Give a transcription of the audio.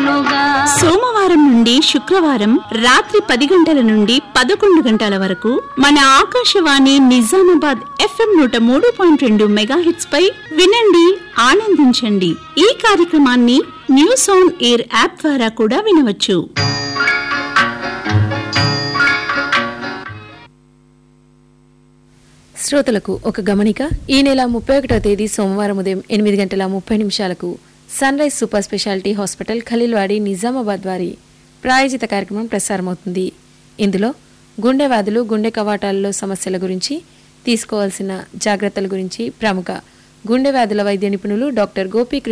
చేయునుగా సోమవారం నుండి శుక్రవారం రాత్రి పది గంటల నుండి పదకొండు గంటల వరకు మన ఆకాశవాణి నిజామాబాద్ ఎఫ్ఎం నూట మూడు పాయింట్ రెండు మెగాహిట్స్ పై వినండి ఆనందించండి ఈ కార్యక్రమాన్ని న్యూస్ ఆన్ ఎయిర్ యాప్ ద్వారా కూడా వినవచ్చు శ్రోతలకు ఒక గమనిక ఈ నెల ముప్పై ఒకటో తేదీ సోమవారం ఉదయం ఎనిమిది గంటల ముప్పై నిమిషాలకు sunrise super speciality hospital Khaleelwadi Nizamabad వారి ప్రాయోజిత కార్యక్రమం ప్రసారమవుతుంది ఇందులో గుండె వ్యాధులు గుండె కవాటాలలో సమస్యల గురించి తీసుకోవాల్సిన జాగ్రత్తల గురించి ప్రముఖ గుండె వ్యాధుల వైద్య నిపుణులు డాక్టర్ గోపీ